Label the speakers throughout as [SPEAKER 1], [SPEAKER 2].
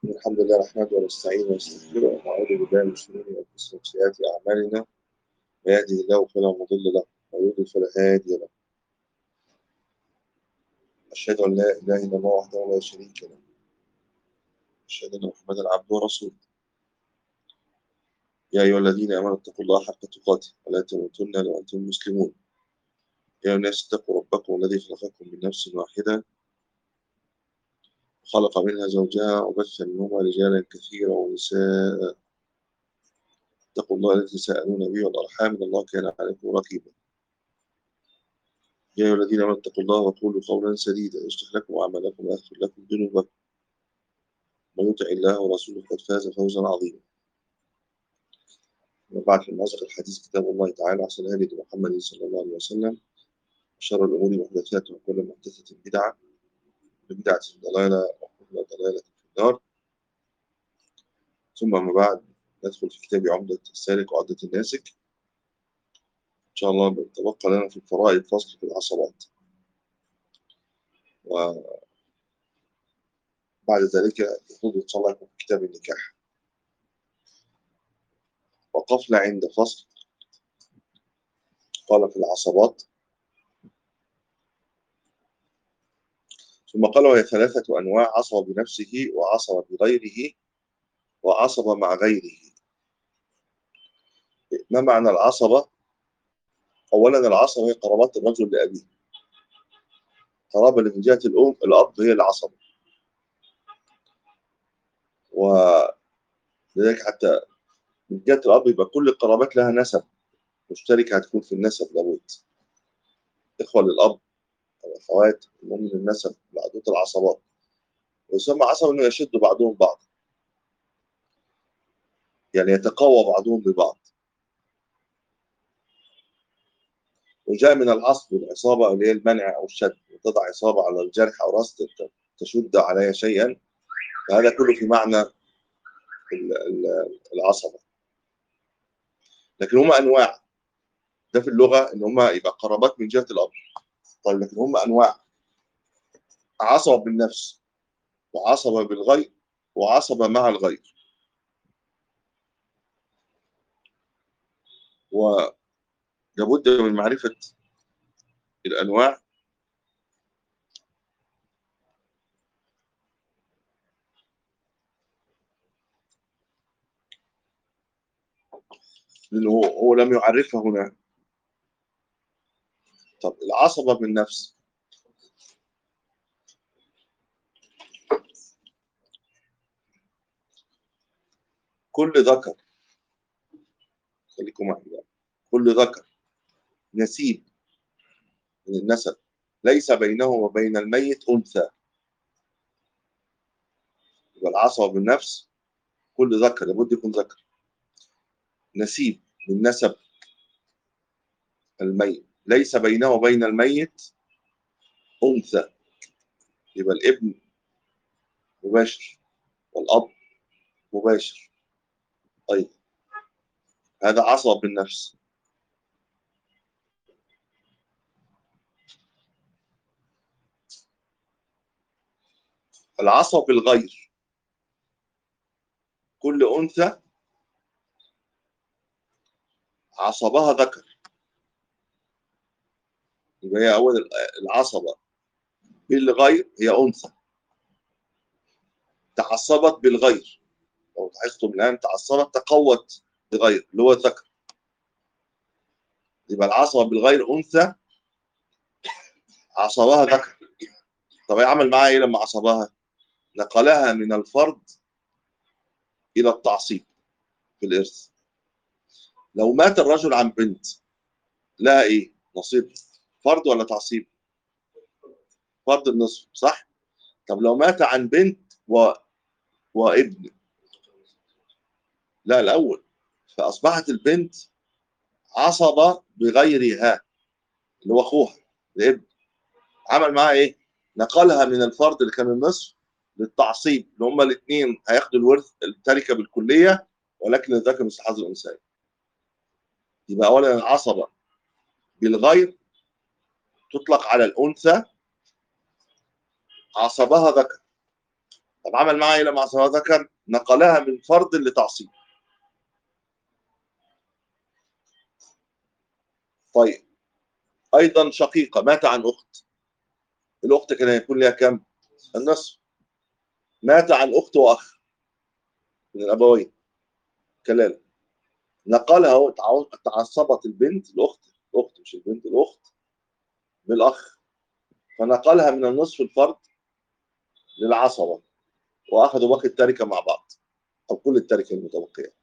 [SPEAKER 1] الحمد لله نحمده ونستعينه ونستغفره ونعوذ بالله من شرور انفسنا وسيئات اعمالنا من يهده الله فلا مضل له ومن يضلل فلا هادي له اشهد ان لا اله الا الله وحده لا شريك له اشهد ان محمدا عبده ورسوله يا ايها الذين امنوا اتقوا الله حق تقاته ولا تموتن الا وانتم مسلمون يا أيها الناس اتقوا ربكم الذي خلقكم من نفس واحده خلق منها زوجها وبث منهما رجالا كثيرا ونساء اتقوا الله الذي تساءلون به والارحام ان الله كان عليكم رقيبا يا ايها الذين امنوا اتقوا الله وقولوا قولا سديدا يصلح لكم اعمالكم ويغفر لكم ذنوبكم من يطع الله ورسوله قد فاز فوزا عظيما وبعد من أصدق الحديث كتاب الله تعالى أحسن الهدي محمد صلى الله عليه وسلم وشر الأمور محدثاتها وكل محدثة بدعة وكل بدعة ضلالة وكل ضلالة في النار ثم أما بعد ندخل في كتاب عمدة السالك وعدة الناسك إن شاء الله تبقى لنا في الفرائض فصل في العصبات وبعد ذلك يخوض إن شاء الله يكون في كتاب النكاح وقفنا عند فصل قال في العصبات ثم قال وهي ثلاثة أنواع عصب بنفسه وعصب بغيره وعصب مع غيره ما معنى العصبة؟ أولا العصبة هي قرابات الرجل لأبيه قرابة اللي من جهة الأم الأب هي العصبة ولذلك حتى من جهة الأب يبقى كل القرابات لها نسب مشتركة هتكون في النسب لابد إخوة للأب أو أخوات المهم من النسب بعدود العصبات ويسمى عصب إنه يشد بعضهم بعض يعني يتقوى بعضهم ببعض وجاء من العصب العصابة اللي هي المنع أو الشد وتضع عصابة على الجرح أو راس تشد عليها شيئا فهذا كله في معنى العصبة لكن هما أنواع ده في اللغة إن هما يبقى قرابات من جهة الأب طيب لكن هما أنواع عصبة بالنفس وعصبة بالغير وعصبة مع الغير ولابد من معرفة الأنواع لأنه هو لم يعرفها هنا طب العصبة بالنفس كل ذكر خليكم معي كل ذكر نسيب من النسب ليس بينه وبين الميت أنثى يبقى العصبة بالنفس كل ذكر لابد يكون ذكر نسيب من نسب الميت ليس بينه وبين الميت أنثى يبقى الابن مباشر والأب مباشر طيب هذا عصب بالنفس العصب الغير كل أنثى عصبها ذكر يبقى هي أول العصبة بالغير هي أنثى تعصبت بالغير لو لاحظتم الآن تعصبت تقوت بغير اللي هو الذكر يبقى العصبة بالغير أنثى عصبها ذكر طب يعمل معاها إيه لما عصبها؟ نقلها من الفرد إلى التعصيب في الإرث لو مات الرجل عن بنت لها إيه؟ نصيب فرد ولا تعصيب؟ فرد النصف صح؟ طب لو مات عن بنت و... وابن لا الأول فأصبحت البنت عصبة بغيرها اللي هو أخوها الابن عمل معاها إيه؟ نقلها من الفرد اللي كان النصف للتعصيب اللي هما الاثنين هياخدوا الورث التركة بالكلية ولكن الذكر مثل حظ الأنثى يبقى أولا العصبة بالغير تطلق على الأنثى عصبها ذكر طب عمل معاها ايه لما عصبها ذكر نقلها من فرض لتعصيب طيب ايضا شقيقه مات عن اخت الاخت كان هيكون لها كم النصف مات عن اخت واخ من الابوين كلاله نقلها هو تعصبت البنت الاخت الاخت مش البنت الاخت بالاخ فنقلها من النصف الفرد للعصبه واخذوا باقي التركه مع بعض او كل التركه المتبقيه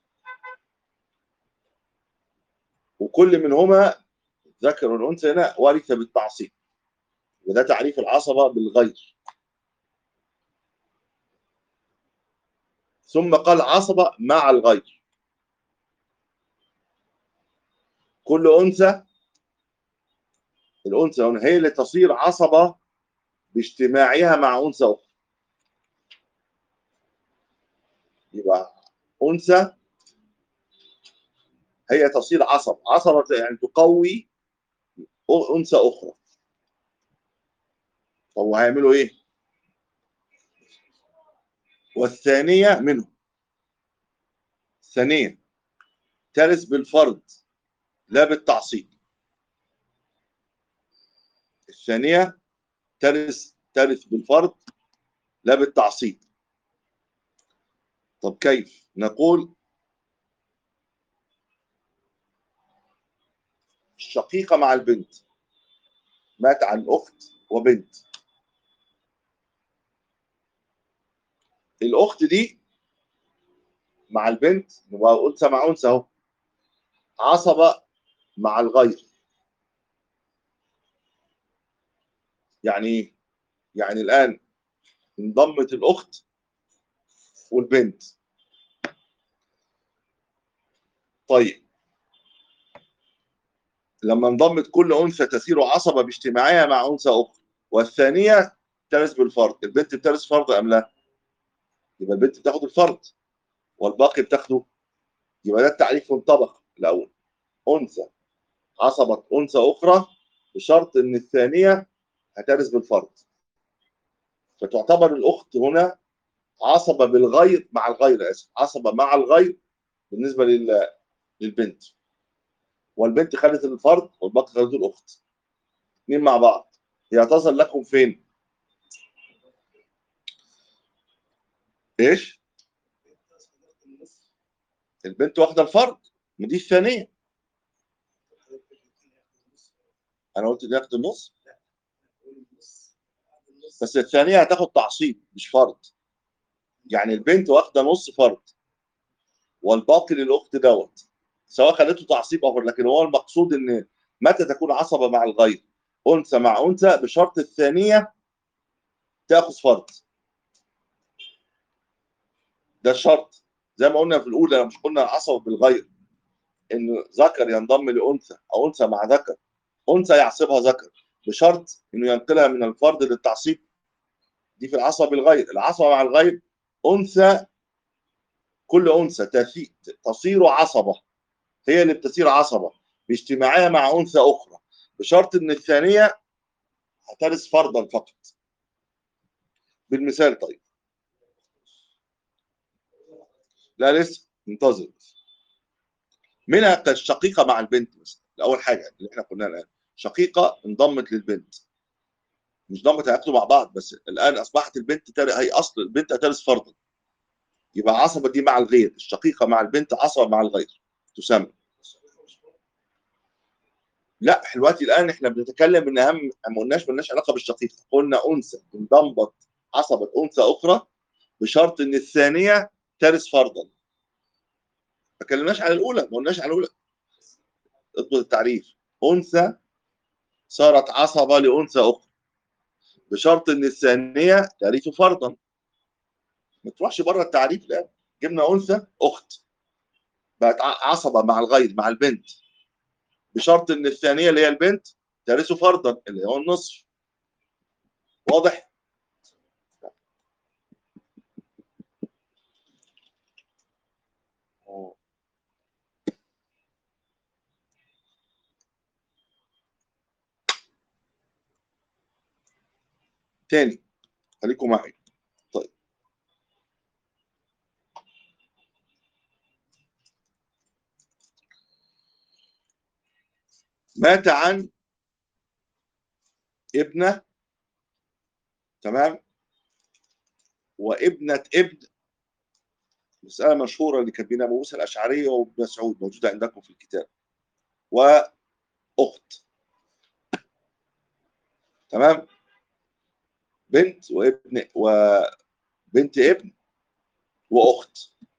[SPEAKER 1] وكل منهما ذكر والانثى هنا ورث بالتعصيب وده تعريف العصبه بالغير ثم قال عصبه مع الغير كل انثى الانثى هنا هي اللي تصير عصبه باجتماعها مع انثى اخرى يبقى انثى هي تصير عصب عصبة يعني تقوي انثى اخرى طب وهيعملوا ايه والثانيه منه الثانيه ترث بالفرد لا بالتعصيب الثانيه ترث ترث بالفرد لا بالتعصيب طب كيف نقول الشقيقة مع البنت مات عن أخت وبنت الأخت دي مع البنت نبقى أنثى مع أنثى أهو عصبة مع الغير يعني ايه؟ يعني الآن انضمت الأخت والبنت طيب لما انضمت كل انثى تسير عصبه باجتماعها مع انثى اخرى والثانيه ترث بالفرد البنت بترث فرض ام لا يبقى البنت بتاخد الفرد والباقي بتاخده يبقى ده التعريف منطبق الاول انثى عصبه انثى اخرى بشرط ان الثانيه هترث بالفرد فتعتبر الاخت هنا عصبه بالغير مع الغير اسف عصبه مع الغير بالنسبه لل... للبنت والبنت خدت الفرد والباقي خدته الاخت اثنين مع بعض هي هتصل لكم فين ايش البنت واخده الفرد ما دي الثانيه انا قلت دي ياخد النص بس الثانيه هتاخد تعصيب مش فرد يعني البنت واخده نص فرد والباقي للاخت دوت سواء خليته تعصيب او لكن هو المقصود ان متى تكون عصبه مع الغير انثى مع انثى بشرط الثانيه تاخذ فرد ده الشرط زي ما قلنا في الاولى مش قلنا عصبه بالغير ان ذكر ينضم لانثى او انثى مع ذكر انثى يعصبها ذكر بشرط انه ينقلها من الفرد للتعصيب دي في العصبه بالغير العصبه مع الغير انثى كل انثى تصير عصبه هي اللي بتصير عصبه باجتماعها مع انثى اخرى بشرط ان الثانيه هترث فرضا فقط بالمثال طيب لا لسه انتظر منها كالشقيقه مع البنت مثلا اول حاجه اللي احنا قلناها الان شقيقه انضمت للبنت مش ضمت هياكلوا مع بعض بس الان اصبحت البنت تر... هي اصل البنت هترث فرضا يبقى عصبه دي مع الغير الشقيقه مع البنت عصبه مع الغير تسمى لا دلوقتي الان احنا بنتكلم ان اهم ما قلناش مالناش علاقه بالشقيقه قلنا انثى انضمت عصبه انثى اخرى بشرط ان الثانيه ترث فرضا ما اتكلمناش على الاولى ما قلناش على الاولى اضبط التعريف انثى صارت عصبه لانثى اخرى بشرط ان الثانيه ترث فرضا ما تروحش بره التعريف الان جبنا انثى اخت بقت عصبه مع الغير مع البنت بشرط ان الثانيه اللي هي البنت ترث فرضا اللي هو النصف واضح تاني خليكم معي طيب مات عن ابنه تمام وابنة ابن مسألة مشهورة اللي كانت بين أبو موسى الأشعري وابن مسعود موجودة عندكم في الكتاب وأخت تمام بنت وابن وبنت ابن واخت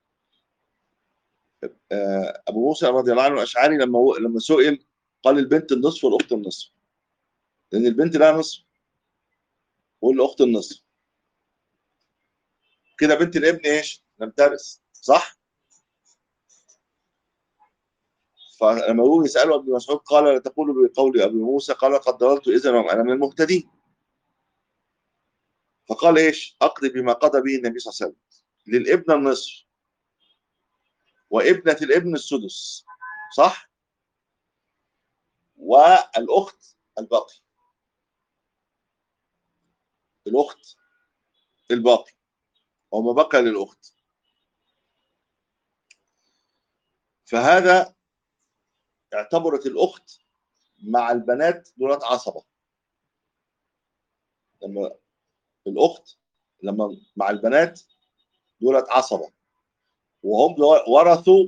[SPEAKER 1] آه، ابو موسى رضي الله عنه الاشعري لما لما سئل قال البنت النصف والاخت النصف لان البنت لها نصف والاخت النصف كده بنت الابن ايش لم ترث صح فلما هو يساله ابن مسعود قال لا تقول بقول ابي موسى قال قد ضللت اذا وانا من المهتدين فقال ايش اقضي بما قضى به النبي صلى الله عليه وسلم للابن النصف وابنة الابن السدس صح والاخت الباقي الاخت الباقي وما بقى للاخت فهذا اعتبرت الاخت مع البنات دولت عصبه لما الاخت لما مع البنات دولت عصبه وهم ورثوا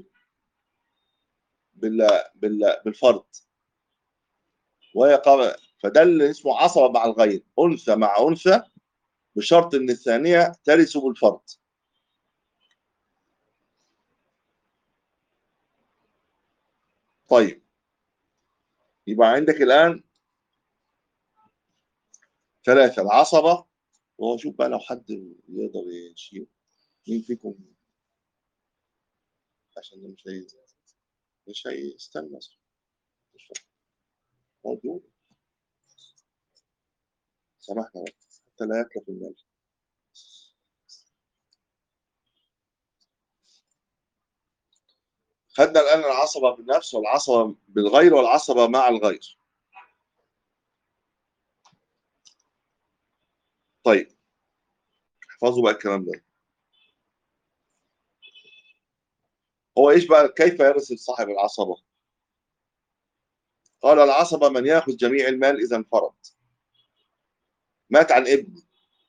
[SPEAKER 1] بال بال بالفرد وهي قام فده اللي اسمه عصبه مع الغير انثى مع انثى بشرط ان الثانيه ترث بالفرد طيب يبقى عندك الان ثلاثه العصبه وهو شوف بقى لو حد يقدر يشيل مين فيكم عشان مش هي مش هيستنى مش موجود سامحنا حتى لا يتلف المال خدنا الآن العصبة بالنفس والعصبة بالغير والعصبة مع الغير طيب احفظوا بقى الكلام ده هو ايش بقى كيف يرث صاحب العصبة قال العصبة من يأخذ جميع المال إذا انفرد مات عن ابن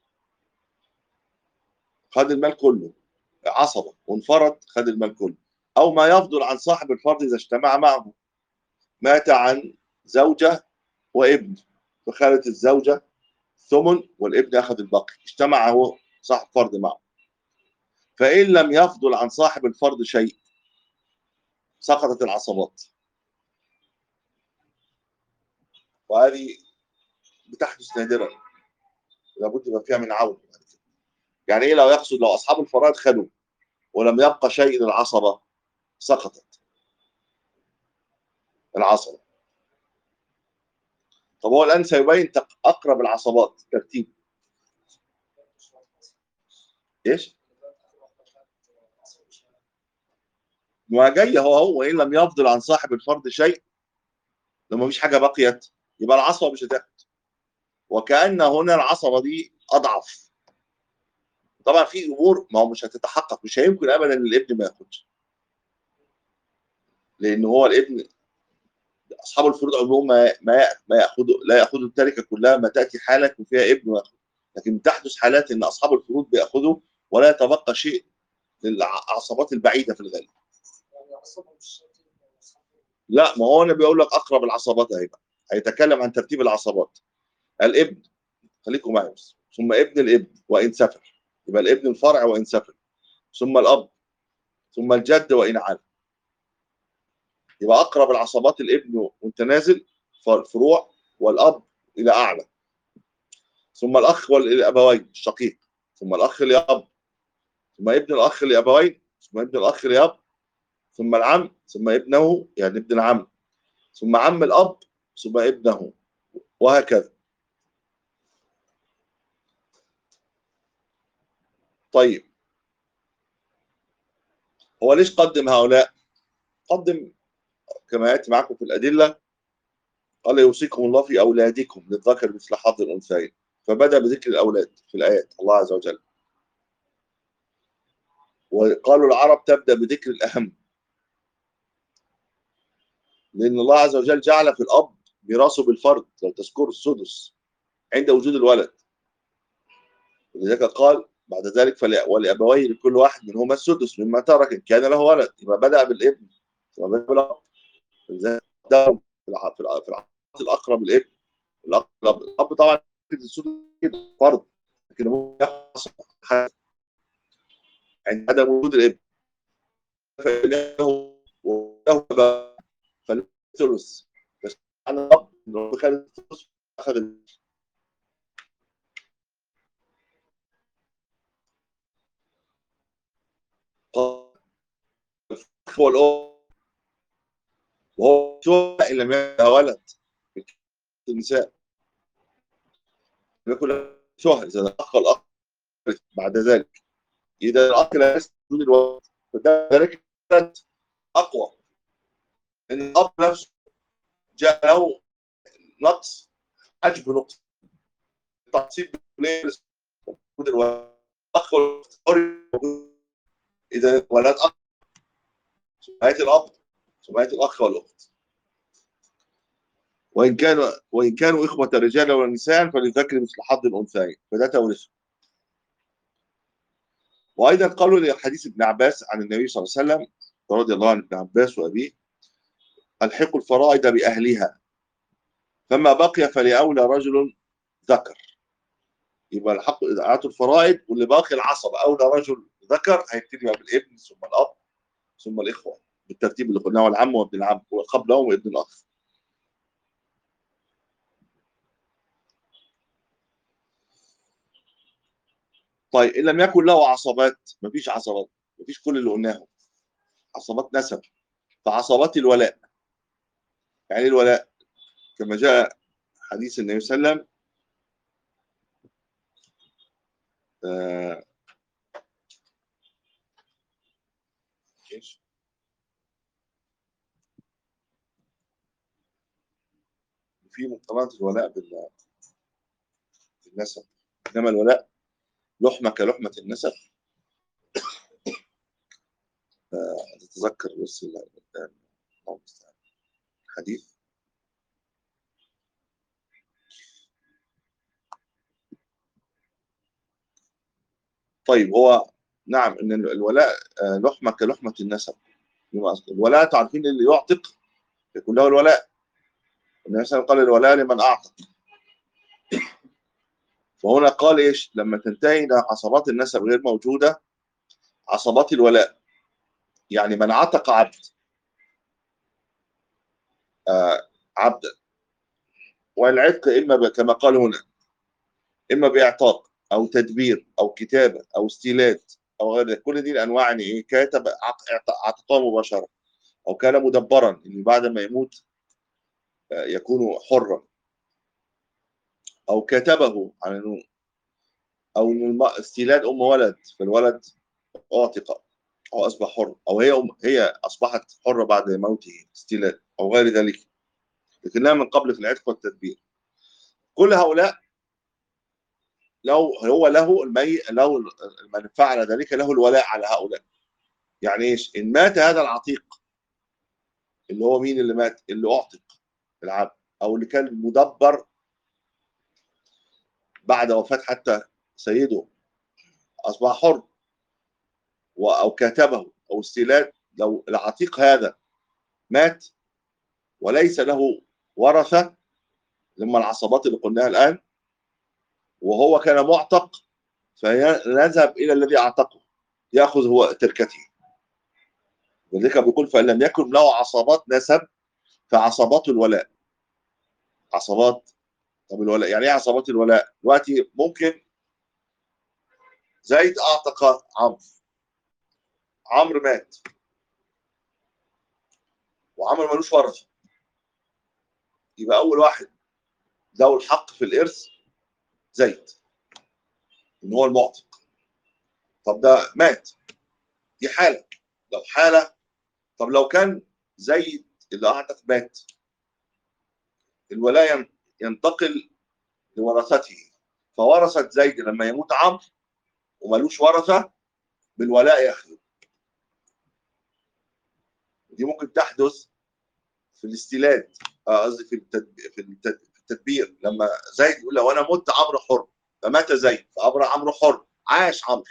[SPEAKER 1] خد المال كله عصبة وانفرد خد المال كله أو ما يفضل عن صاحب الفرد إذا اجتمع معه مات عن زوجة وابن فخالة الزوجة ثمن والابن أخذ الباقي اجتمع هو صاحب فرد معه فإن لم يفضل عن صاحب الفرد شيء سقطت العصبات وهذه بتحدث نادرا لابد يبقى فيها من عون يعني ايه لو يقصد لو اصحاب الفرائض خدوا ولم يبقى شيء للعصبه سقطت العصبه طب هو الان سيبين اقرب العصبات ترتيب ايش؟ ما جاي هو هو ان لم يفضل عن صاحب الفرض شيء لو ما فيش حاجه بقيت يبقى العصبه مش هتاخد وكان هنا العصبه دي اضعف طبعا في امور ما هو مش هتتحقق مش هيمكن ابدا ان الابن ما ياخدش لان هو الابن اصحاب الفروض عموما ما ما ما ياخذوا لا ياخذوا التركه كلها ما تاتي حاله وفيها ابن وياخذ لكن تحدث حالات ان اصحاب الفروض بياخذوا ولا يتبقى شيء للعصبات البعيده في الغالب لا ما هو انا بيقول لك اقرب العصبات اهي بقى هيتكلم عن ترتيب العصبات الابن خليكم معي بس ثم ابن الابن وان سفر يبقى الابن الفرع وان سفر ثم الاب ثم الجد وان عال يبقى اقرب العصبات الابن وانت نازل فروع والاب الى اعلى ثم الاخ والابوين الشقيق ثم الاخ لاب ثم ابن الاخ لابوين ثم ابن الاخ لاب ثم العم ثم ابنه يعني ابن العم ثم عم الأب ثم ابنه وهكذا طيب هو ليش قدم هؤلاء قدم كما يأتي معكم في الأدلة قال يوصيكم الله في أولادكم للذكر مثل حظ الأنثيين فبدأ بذكر الأولاد في الآيات الله عز وجل وقالوا العرب تبدأ بذكر الأهم لان الله عز وجل جعل في الاب ميراثه بالفرد لو تذكروا السدس عند وجود الولد ولذلك قال بعد ذلك ولابويه لكل واحد منهما السدس مما ترك ان كان له ولد يبقى بدا بالابن ثم بدا بالاب ده في العقد الاقرب الابن الاقرب الاب طبعا السدس فرض لكن هو عند عدم وجود الابن فإنه وله فالثلث بس على الاب انه خد الثلث اخذ هو الأم وهو شهداء إن لم يكن ولد النساء يكون شهر إذا الأخ الأخ بعد ذلك إذا الأخ لا يسجد الولد فذلك أقوى لأن الأب نفسه جاء له نقص حجب نقص تعصيب وجود الولد أخ إذا الولد أخ سمعية الأب سمعية الأخ والأخت وإن كانوا وإن كانوا إخوة رجالا ونساء فللذكر مثل حظ الأنثيين فده تورثه وأيضا قالوا لحديث ابن عباس عن النبي صلى الله عليه وسلم رضي الله عن ابن عباس وأبيه ألحقوا الفرائض بأهلها فما بقي فلأولى رجل ذكر يبقى الحق اعطوا الفرائض واللي باقي العصب اولى رجل ذكر هيبتدي بقى بالابن ثم الاب ثم الاخوه بالترتيب اللي قلناه العم وابن العم وقبلهم ابن الاخ طيب ان لم يكن له عصبات مفيش عصبات مفيش كل اللي قلناه عصبات نسب فعصبات الولاء يعني الولاء كما جاء حديث النبي صلى الله عليه وسلم آه في مقتضيات الولاء بالنسب انما الولاء لحمه كلحمه النسب تتذكر بس الحديث طيب هو نعم ان الولاء لحمه كلحمه النسب الولاء تعرفين اللي يعتق يكون له الولاء النبي صلى الله عليه وسلم قال الولاء لمن اعتق فهنا قال ايش لما تنتهي الى عصبات النسب غير موجوده عصبات الولاء يعني من عتق عبد آه عبدا والعتق اما كما قال هنا اما باعتاق او تدبير او كتابه او استيلاد او غير ذلك كل دي الانواع يعني ايه كاتب عتقاه مباشره او كان مدبرا اللي بعد ما يموت يكون حرا او كتبه على انه او انه استيلاد ام ولد فالولد اعتق او اصبح حر او هي أم هي اصبحت حره بعد موته استيلاد او غير ذلك لكنها من قبل في العتق والتدبير كل هؤلاء لو هو له المي له من فعل ذلك له الولاء على هؤلاء يعني ايش ان مات هذا العتيق اللي هو مين اللي مات اللي اعتق العبد او اللي كان مدبر بعد وفاه حتى سيده اصبح حر او كاتبه او استيلاد لو العتيق هذا مات وليس له ورثه لما العصبات اللي قلناها الان وهو كان معتق فنذهب الى الذي اعتقه ياخذ هو تركته ولذلك بيقول فان لم يكن له عصبات نسب فعصبات الولاء عصبات طب الولاء يعني ايه عصبات الولاء؟ دلوقتي ممكن زيد اعتق عمرو عمرو مات وعمرو ملوش ورثه يبقى اول واحد له الحق في الارث زيد ان هو المعتق طب ده مات دي حاله لو حاله طب لو كان زيد اللي اعتق مات الولاء ينتقل لورثته فورثت زيد لما يموت عمرو وملوش ورثه بالولاء ياخذه دي ممكن تحدث في الاستيلاد آه، قصدي في في التدبير لما زيد يقول لو انا مت عمرو حر فمات زيد فامر عمرو حر عاش عمرو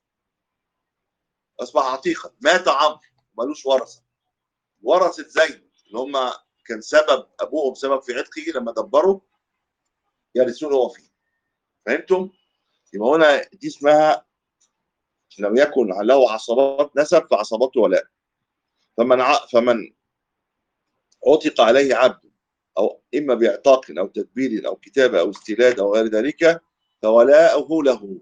[SPEAKER 1] اصبح عتيقا مات عمرو ملوش ورثه ورثه زيد اللي هم كان سبب ابوهم سبب في عتقه لما دبروا يرثون هو فيه فهمتم؟ يبقى هنا دي اسمها لم يكن له عصبات نسب فعصبته ولاء فمن ع... فمن عتق عليه عبد او اما باعتاق او تدبير او كتابه او استيلاد او غير ذلك فولاؤه له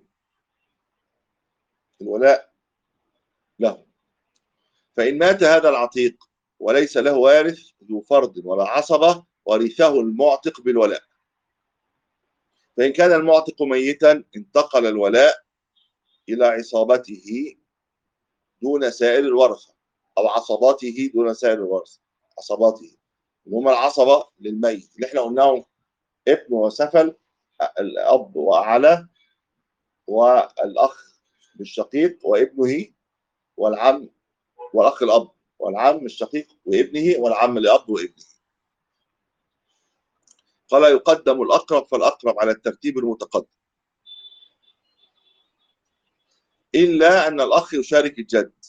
[SPEAKER 1] الولاء له فإن مات هذا العتيق وليس له وارث ذو فرض ولا عصبة ورثه المعتق بالولاء فإن كان المعتق ميتا انتقل الولاء إلى عصابته دون سائر الورثة أو عصباته دون سائر الورثة عصباته هم العصبة للميت اللي احنا قلناهم ابن وسفل الأب وأعلى والأخ بالشقيق وابنه والعم والأخ الأب والعم الشقيق وابنه والعم لأب وابنه قال يقدم الأقرب فالأقرب على الترتيب المتقدم إلا أن الأخ يشارك الجد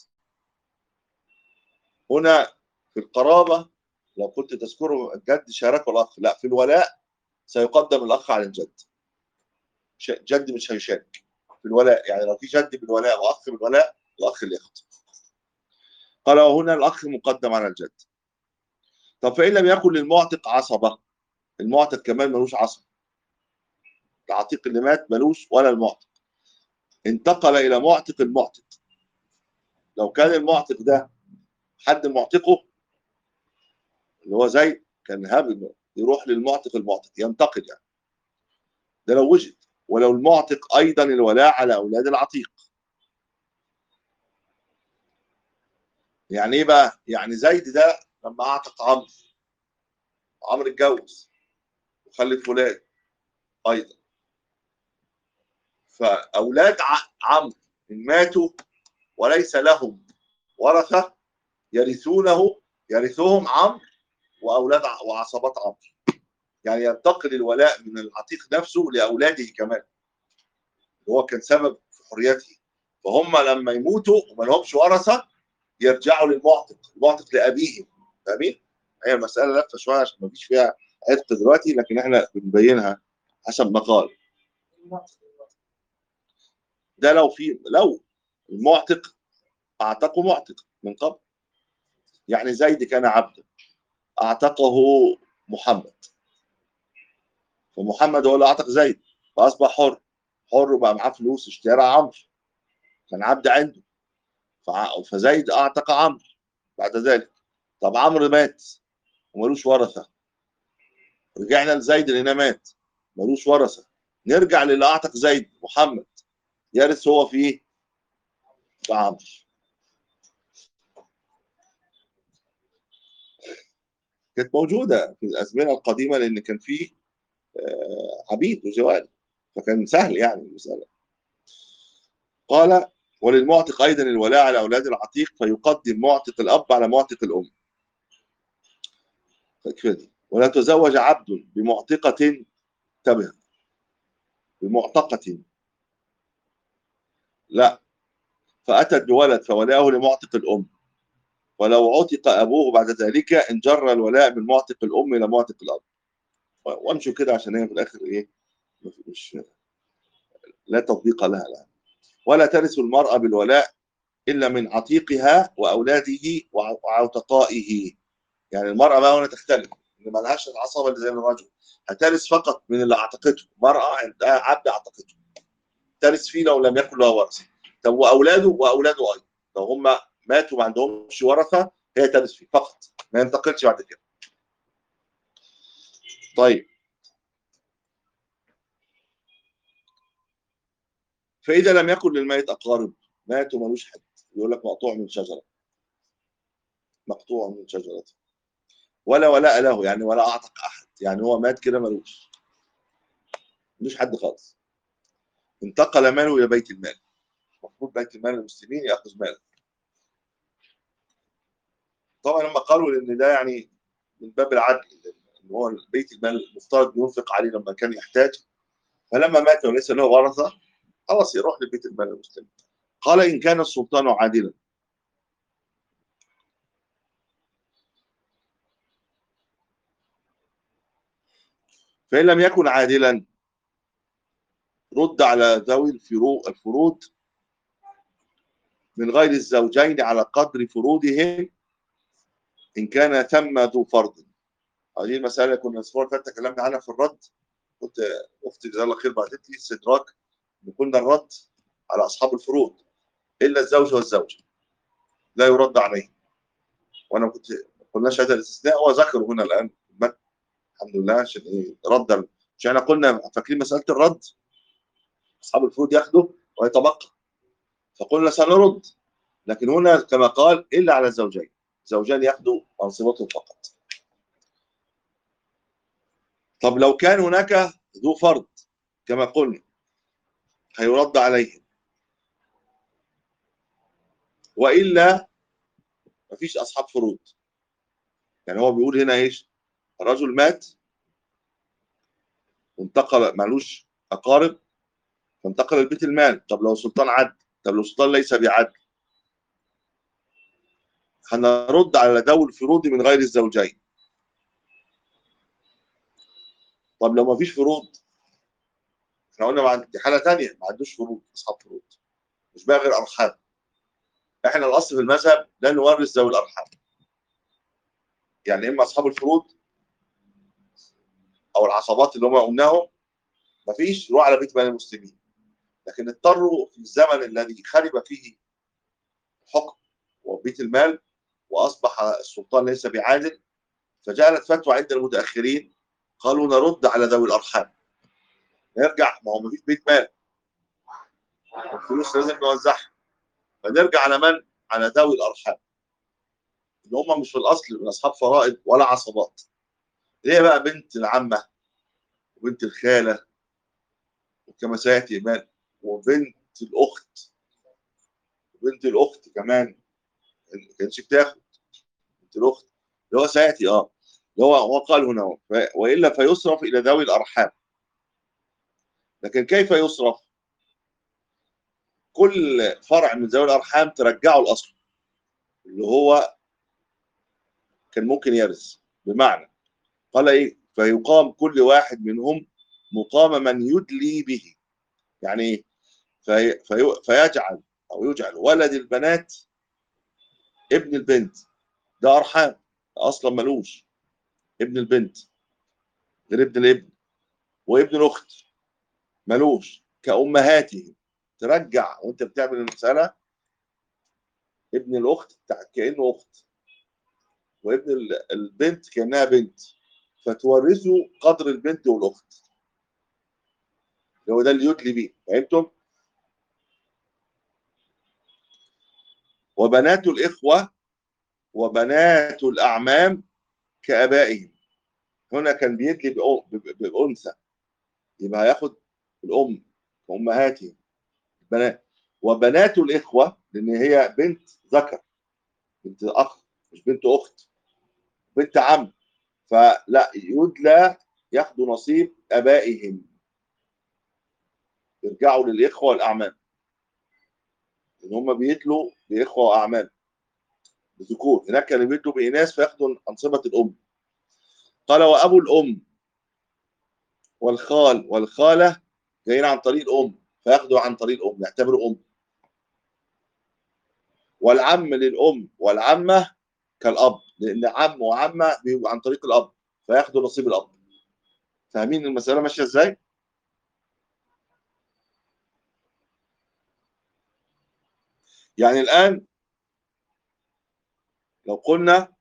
[SPEAKER 1] هنا في القرابة لو كنت تذكره الجد شاركه الأخ لا في الولاء سيقدم الأخ على الجد جد مش هيشارك في الولاء يعني لو في جد بالولاء وأخ بالولاء الأخ اللي ياخد قال وهنا الأخ مقدم على الجد طب فإن لم يكن للمعتق عصبة المعتق كمان ملوش عصبة العتيق اللي مات ملوش ولا المعتق انتقل إلى معتق المعتق لو كان المعتق ده حد معتقه اللي هو زي كان هاب يروح للمعتق المعتق ينتقل يعني ده لو وجد ولو المعتق أيضا الولاء على أولاد العتيق يعني ايه بقى؟ يعني زيد ده لما اعتق عمرو عمرو اتجوز وخلف ولاد ايضا فاولاد عمرو ان ماتوا وليس لهم ورثه يرثونه يرثهم عمرو واولاد وعصبات عمرو يعني ينتقل الولاء من العتيق نفسه لاولاده كمان هو كان سبب في حريته فهم لما يموتوا وما لهمش ورثه يرجعوا للمعتق المعتق لابيهم فاهمين هي المساله لفه شويه عشان ما فيش فيها عتق دلوقتي لكن احنا بنبينها حسب ما قال ده لو في لو المعتق اعتقه معتق من قبل يعني زيد كان عبدا اعتقه محمد فمحمد هو اللي اعتق زيد فاصبح حر حر وبقى معاه فلوس اشترى عمرو كان عبد عنده فزيد اعتق عمرو بعد ذلك طب عمرو مات ومالوش ورثه رجعنا لزيد لقينا مات مالوش ورثه نرجع للي اعتق زيد محمد يرث هو في ايه؟ في عمرو كانت موجوده في الازمنه القديمه لان كان في آه، عبيد وجواري فكان سهل يعني المساله قال وللمعتق أيضا الولاء على أولاد العتيق فيقدم معتق الأب على معتق الأم ولا تزوج عبد بمعتقة انتبه بمعتقة لا فأتت بولد فولاءه لمعتق الأم ولو عتق أبوه بعد ذلك انجر الولاء من معتق الأم إلى معتق الأب وامشوا كده عشان هي في الآخر إيه مش لا تطبيق لها الآن ولا ترث المرأة بالولاء إلا من عتيقها وأولاده وعتقائه يعني المرأة بقى هنا تختلف إن ما لهاش العصبة اللي زي الرجل هترث فقط من اللي اعتقته مرأة عندها عبد اعتقته ترث فيه لو لم يكن له ورثة طب وأولاده وأولاده أيضا لو هم ماتوا ما عندهمش ورثة هي ترث فيه فقط ما ينتقلش بعد كده طيب فإذا لم يكن للميت أقارب مات وملوش حد يقول لك مقطوع من شجرة مقطوع من شجرة ولا ولاء له يعني ولا أعتق أحد يعني هو مات كده ملوش ملوش حد خالص انتقل ماله إلى بيت المال المفروض بيت المال المسلمين يأخذ ماله طبعا لما قالوا ان ده يعني من باب العدل ان هو بيت المال المفترض ينفق عليه لما كان يحتاج فلما مات وليس له ورثه خلاص يروح لبيت المال المسلم قال ان كان السلطان عادلا فان لم يكن عادلا رد على ذوي الفروض من غير الزوجين على قدر فروضهم إن كان ثم ذو فرض هذه المسألة كنا الأسبوع اللي فات تكلمنا عنها في الرد كنت أختي جزاها الله خير بعثت لي استدراك إن قلنا الرد على أصحاب الفروض إلا الزوج والزوجة لا يرد عليه وأنا كنت قلناش هذا الاستثناء هو ذكره هنا الآن الحمد لله عشان إيه رد مش احنا قلنا فاكرين مسألة الرد أصحاب الفروض ياخدوا ويتبقى فقلنا سنرد لكن هنا كما قال إلا على الزوجين زوجان ياخدوا أنصبتهم فقط طب لو كان هناك ذو فرض كما قلنا هيرد عليهم وإلا مفيش أصحاب فروض يعني هو بيقول هنا إيش الرجل مات وانتقل معلوش أقارب فانتقل البيت المال طب لو سلطان عدل طب لو سلطان ليس بعدل هنرد على ذوي الفروض من غير الزوجين طب لو ما فيش فروض احنا قلنا دي حاله ثانيه ما عندوش فروض اصحاب فروض مش بقى غير ارحام احنا الاصل في المذهب لا نورث ذوي الارحام يعني اما اصحاب الفروض او العصبات اللي هم قلناهم ما فيش روح على بيت مال المسلمين لكن اضطروا في الزمن الذي خرب فيه الحكم وبيت المال واصبح السلطان ليس بعادل فجعلت فتوى عند المتاخرين قالوا نرد على ذوي الارحام نرجع ما هو ما فيش بيت مال الفلوس لازم نوزعها فنرجع على من؟ على ذوي الارحام اللي هم مش في الاصل من اصحاب فرائض ولا عصبات اللي هي بقى بنت العمه وبنت الخاله وكما سياتي ايمان وبنت الاخت وبنت الاخت كمان ما كانتش بتاخد بنت الاخت اللي هو سياتي اه اللي هو هو قال هنا والا فيصرف الى ذوي الارحام لكن كيف يصرف؟ كل فرع من ذوي الارحام ترجعه الاصل اللي هو كان ممكن يرث بمعنى قال ايه فيقام كل واحد منهم مقام من يدلي به يعني ايه في في فيجعل او يجعل ولد البنات ابن البنت ده ارحام اصلا ملوش ابن البنت غير ابن الابن وابن الاخت ملوش كامهاتهم ترجع وانت بتعمل المساله ابن الاخت كانه اخت وابن البنت كانها بنت فتورثوا قدر البنت والاخت هو ده اللي يدلي بيه فهمتم؟ وبنات الإخوة وبنات الأعمام كآبائهم هنا كان بيدلي بأنثى يبقى هياخد الأم وأمهاتهم بنات وبنات الإخوة لأن هي بنت ذكر بنت أخ مش بنت أخت بنت عم فلا يدلى ياخدوا نصيب آبائهم يرجعوا للإخوة والأعمام لأن هم بيتلوا بإخوة وأعمام بذكور هناك كانوا بيتلوا بإناث فياخدوا أنصبة الأم قال وأبو الأم والخال والخالة جايين عن طريق الأم فياخدوا عن طريق الأم يعتبروا أم والعم للأم والعمة كالأب لأن عم وعمة بيبقوا عن طريق الأب فياخدوا نصيب الأب فاهمين المسألة ماشية إزاي؟ يعني الآن لو قلنا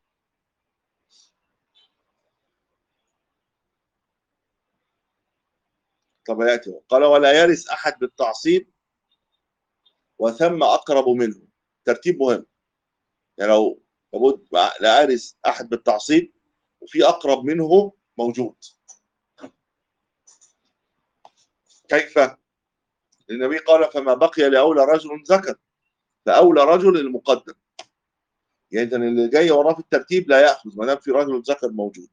[SPEAKER 1] طب يأتي قال ولا يرث أحد بالتعصيب وثم أقرب منه ترتيب مهم يعني لو لابد لا يرث أحد بالتعصيب وفي أقرب منه موجود كيف؟ النبي قال فما بقي لأولى رجل ذكر فأولى رجل المقدم يعني إذا اللي جاي وراه في الترتيب لا ياخذ ما دام في رجل ذكر موجود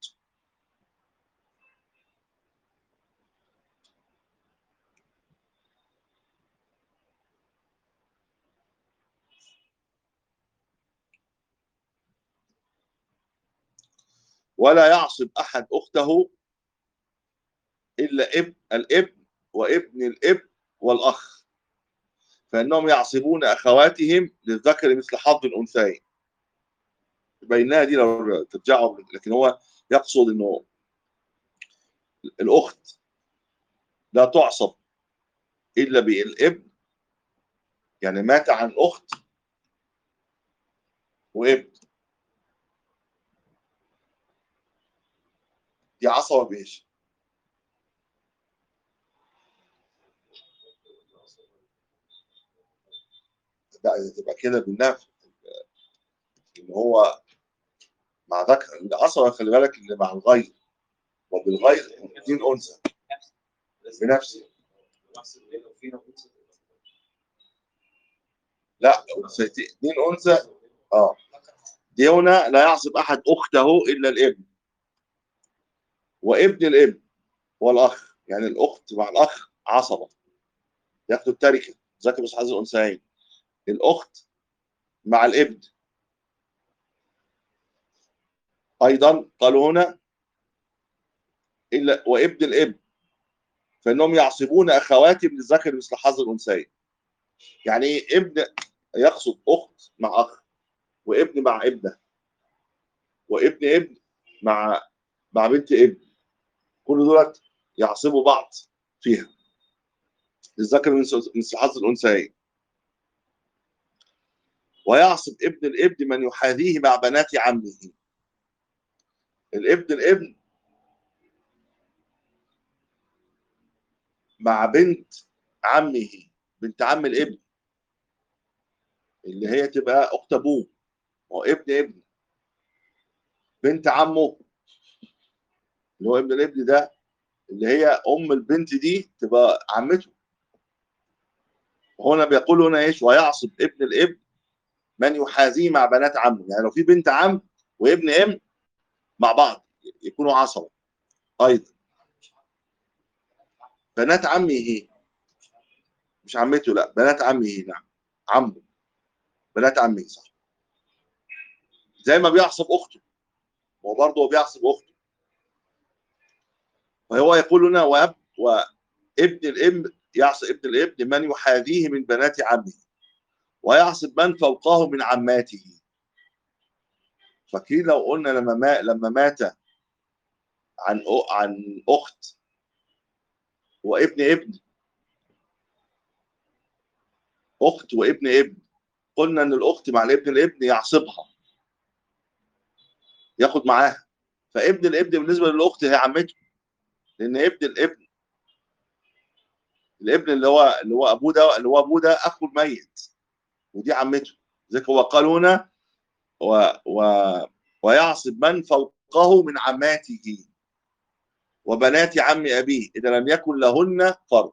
[SPEAKER 1] ولا يعصب احد اخته الا ابن الابن وابن الابن والاخ فانهم يعصبون اخواتهم للذكر مثل حظ الانثيين بينها دي لو ترجعوا لكن هو يقصد انه الاخت لا تعصب الا بالابن يعني مات عن اخت وابن دي عصبه بايش؟ لا تبقى كده بالنفع ان هو مع ذكر العصبه خلي بالك اللي مع الغير وبالغير اثنين انثى بنفسه لا اثنين انثى اه دي هنا لا يعصب احد اخته الا الابن وابن الابن والاخ يعني الاخت مع الاخ عصبه ياخدوا التركه ذكر بس حظ الانثيين الاخت مع الابن ايضا قالوا هنا الا وابن الابن فانهم يعصبون اخواتهم للذكر مثل حظ الانثيين يعني ايه ابن يقصد اخت مع اخ وابن مع ابنه وابن ابن مع مع بنت ابن كل دولت يعصبوا بعض فيها للذكر مثل حظ الانثيين ويعصب ابن الابن من يحاذيه مع بنات عمه الابن الابن مع بنت عمه بنت عم الابن اللي هي تبقى اخت ابوه هو ابن ابن بنت عمه اللي هو ابن الابن ده اللي هي ام البنت دي تبقى عمته هنا بيقول هنا ايش ويعصب ابن الابن من يحاذيه مع بنات عمه يعني لو في بنت عم وابن ام مع بعض يكونوا عصبه ايضا بنات عمه مش عمته لا بنات عمه نعم عمه بنات عمه صح زي ما بيعصب اخته هو برضه هو بيعصب اخته فهو يقول هنا واب وابن الابن يعصب ابن الابن من يحاذيه من بنات عمه ويعصب من فوقه من عماته فاكرين لو قلنا لما ما لما مات عن عن اخت وابن ابن اخت وابن ابن قلنا ان الاخت مع الابن الابن يعصبها ياخد معاها فابن الابن بالنسبه للاخت هي عمته لان ابن الابن الابن اللي هو اللي هو ابوه ده اللي هو ابوه ده اخو الميت ودي عمته ذلك هو قال هنا و و ويعصب من فوقه من عماته وبنات عم أبيه إذا لم يكن لهن فرض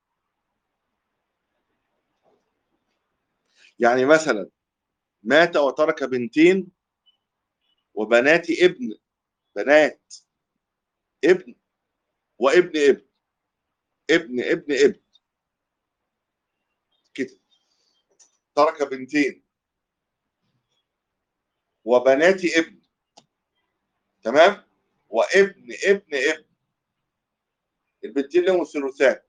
[SPEAKER 1] يعني مثلا مات وترك بنتين وبنات ابن بنات ابن وابن ابن ابن ابن ابن كده ترك بنتين وبنات ابن تمام وابن ابن ابن البنتين لهم الثلثان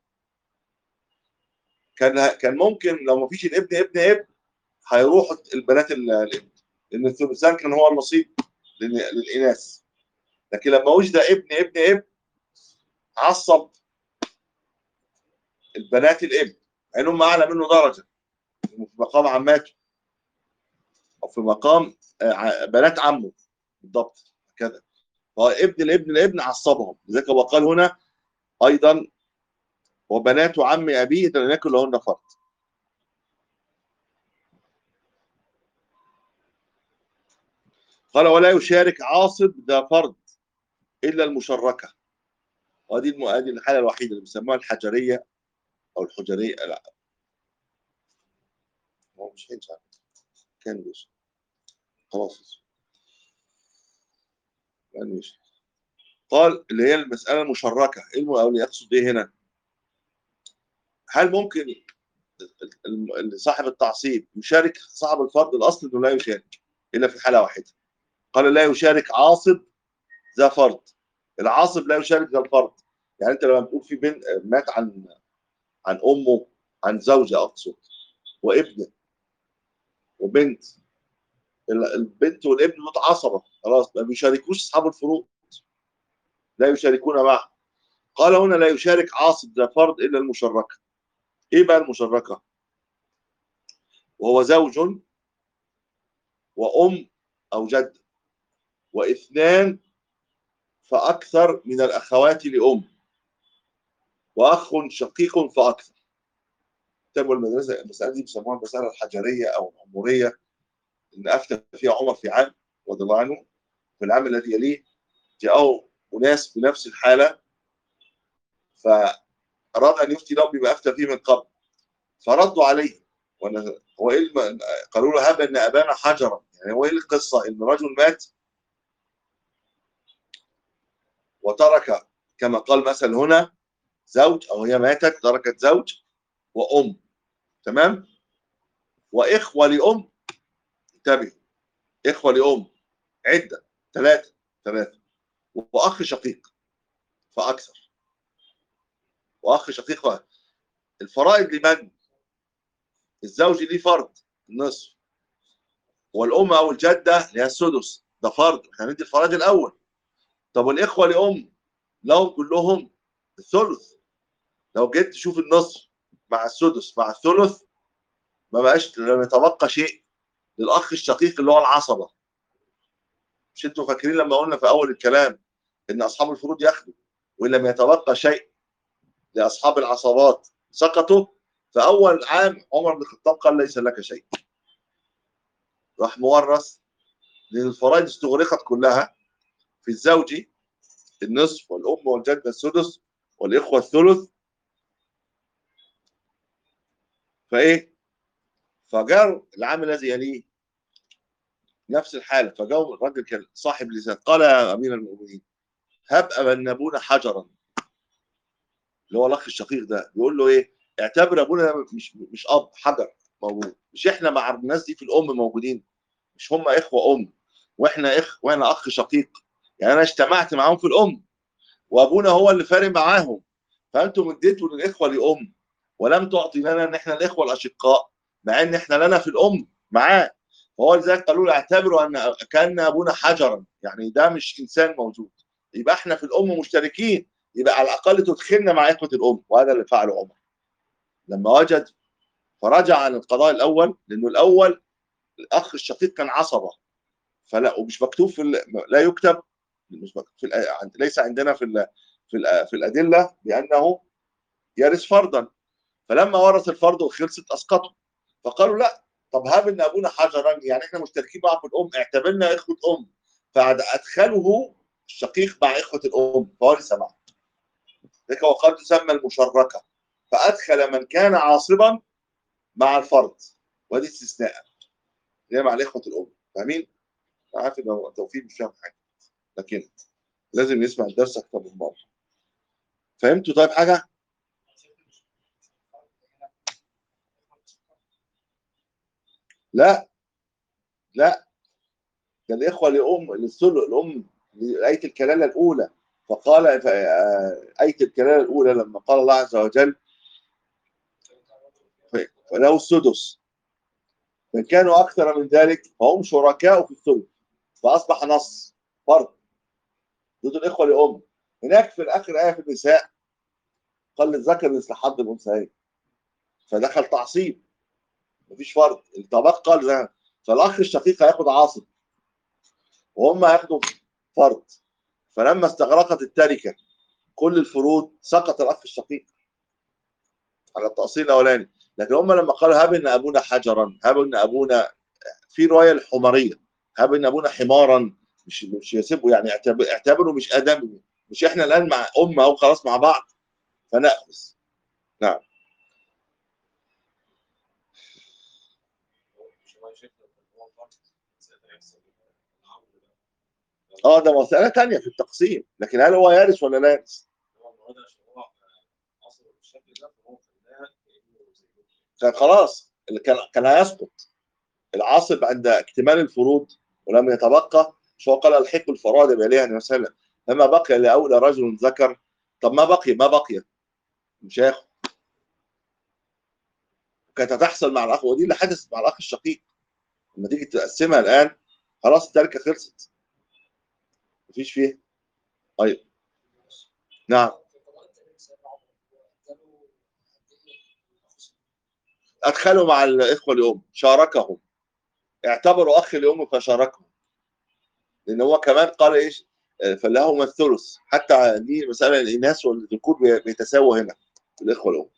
[SPEAKER 1] كان كان ممكن لو ما فيش الابن ابن ابن هيروحوا البنات الابن لان الثلثان كان هو النصيب للاناث لكن لما وجد ابن ابن ابن عصب البنات الابن عينهم اعلى منه درجه في مقام عماته او في مقام بنات عمه بالضبط كذا فابن الابن الابن عصبهم لذلك هو قال هنا ايضا وبنات عم ابيه لم يكن لهن فرد قال ولا يشارك عاصب ذا فرد الا المشركه وهذه هذه الحاله الوحيده اللي بيسموها الحجريه او الحجريه لا هو مش حجر كان بيش خلاص يعني مش قال اللي هي المسألة المشركة ايه الم- او اللي يقصد ايه هنا هل ممكن ال- ال- صاحب التعصيب يشارك صاحب الفرض الاصل انه لا يشارك الا في حالة واحدة قال لا يشارك عاصب ذا فرض العاصب لا يشارك ذا الفرض يعني انت لما بتقول في بنت مات عن عن امه عن زوجة اقصد وابنه وبنت ال- البنت والابن متعصبة خلاص ما بيشاركوش اصحاب الفروض لا يشاركون معه قال هنا لا يشارك عاصب ذا فرض الا المشركه ايه بقى المشركه وهو زوج وام او جد واثنان فاكثر من الاخوات لام واخ شقيق فاكثر كتاب المدرسه المساله دي بيسموها المساله الحجريه او العموريه ان افتى فيها عمر في عام رضي الله عنه في العام الذي يليه جاءه اناس بنفس الحاله فاراد ان يفتي لهم بما افتى فيه من قبل فردوا عليه وانا هو ايه الم... قالوا له هب ان ابانا حجرا يعني هو ايه القصه ان رجل مات وترك كما قال مثلا هنا زوج او هي ماتت تركت زوج وام تمام واخوه لام انتبه اخوه لام عده ثلاثه ثلاثه واخ شقيق فاكثر واخ شقيق فأكثر. الفرائض لمن الزوج ليه فرض النصف والام او الجده لها السدس ده فرض احنا هندي الفرائض الاول طب والاخوه لام لهم كلهم الثلث لو جيت تشوف النصف مع السدس مع الثلث ما بقاش لم يتبقى شيء للاخ الشقيق اللي هو العصبه مش انتوا فاكرين لما قلنا في اول الكلام ان اصحاب الفروض ياخدوا وان لم يتبقى شيء لاصحاب العصبات سقطوا في اول عام عمر بن الخطاب قال ليس لك شيء راح مورث لان الفرائض استغرقت كلها في الزوج النصف والام والجده السدس والاخوه الثلث فايه فجاء العام الذي يليه نفس الحاله فجاء الراجل كان صاحب لسان قال يا امير المؤمنين هب ابنبونا حجرا اللي هو الاخ الشقيق ده بيقول له ايه اعتبر ابونا ده مش مش اب حجر موجود مش احنا مع الناس دي في الام موجودين مش هم اخوه ام واحنا اخ وانا اخ شقيق يعني انا اجتمعت معاهم في الام وابونا هو اللي فارق معاهم فانتم اديتوا للاخوه لام ولم تعطي لنا ان احنا الاخوه الاشقاء مع ان احنا لنا في الام معاه فهو لذلك قالوا له اعتبروا ان كان ابونا حجرا يعني ده مش انسان موجود يبقى احنا في الام مشتركين يبقى على الاقل تدخلنا مع اخوه الام وهذا اللي فعله عمر لما وجد فرجع عن القضاء الاول لانه الاول الاخ الشقيق كان عصبه فلا ومش مكتوب في ال- لا يكتب مش مكتوب في الأ- عند- ليس عندنا في ال في ال في الادله بانه يرث فرضا فلما ورث الفرض وخلصت اسقطه فقالوا لا طب هاب ان ابونا حجرا يعني احنا مشتركين معه في الام اعتبرنا اخوه ام فادخله الشقيق مع اخوه الام فورث معه ذلك وقد تسمى المشركه فادخل من كان عاصبا مع الفرد وهذه استثناء هي مع الاخوه الام فاهمين؟ أنا عارف ان توفيق مش فاهم حاجه لكن لازم يسمع الدرس اكتر من مره فهمتوا طيب حاجه؟ لا لا ده الاخوه لام للثلث الام لآية الكلالة الأولى فقال ف- آه، آية الكلالة الأولى لما قال الله عز وجل فله السدس فإن كانوا أكثر من ذلك فهم شركاء في الثلث فأصبح نص فرض ضد الإخوة لأم هناك في الآخر آية في النساء قال للذكر مثل حظ الأنثيين فدخل تعصيب مفيش فرض التبقى لذا- فالأخ الشقيق هياخد عاصب وهم هياخدوا فرض فلما استغرقت التركة كل الفروض سقط الأخ الشقيق على التأصيل الأولاني لكن هم لما قالوا هب ان ابونا حجرا هب ان ابونا في روايه الحماريه هب ان ابونا حمارا مش مش يسبوا يعني اعتب- اعتبروا مش ادم مش احنا الان مع امه او خلاص مع بعض فناخذ نعم
[SPEAKER 2] مش هو شايف إن هو فرض، زي ما يحصل
[SPEAKER 1] اه ده مساله ثانيه في التقسيم لكن هل هو يرث ولا لا يرث؟
[SPEAKER 2] هو المواد عشان هو اصلا بالشكل ده فهو خلاها كانه زي
[SPEAKER 1] كان خلاص اللي كان كان هيسقط العاصب عند اكتمال الفروض ولم يتبقى فهو قال الحق الفرائض بأهلها مثلا فما بقي لأولى رجل ذكر طب ما بقي ما بقي مش هياخد كانت هتحصل مع الاخ ودي اللي حدثت مع الاخ الشقيق لما تيجي تقسمها الان خلاص التركه خلصت مفيش فيها طيب نعم ادخلوا مع الاخوه الام شاركهم اعتبروا اخ الام فشاركهم لان هو كمان قال ايش فلهم الثلث حتى دي مساله الاناث والذكور بيتساووا هنا الاخوه الام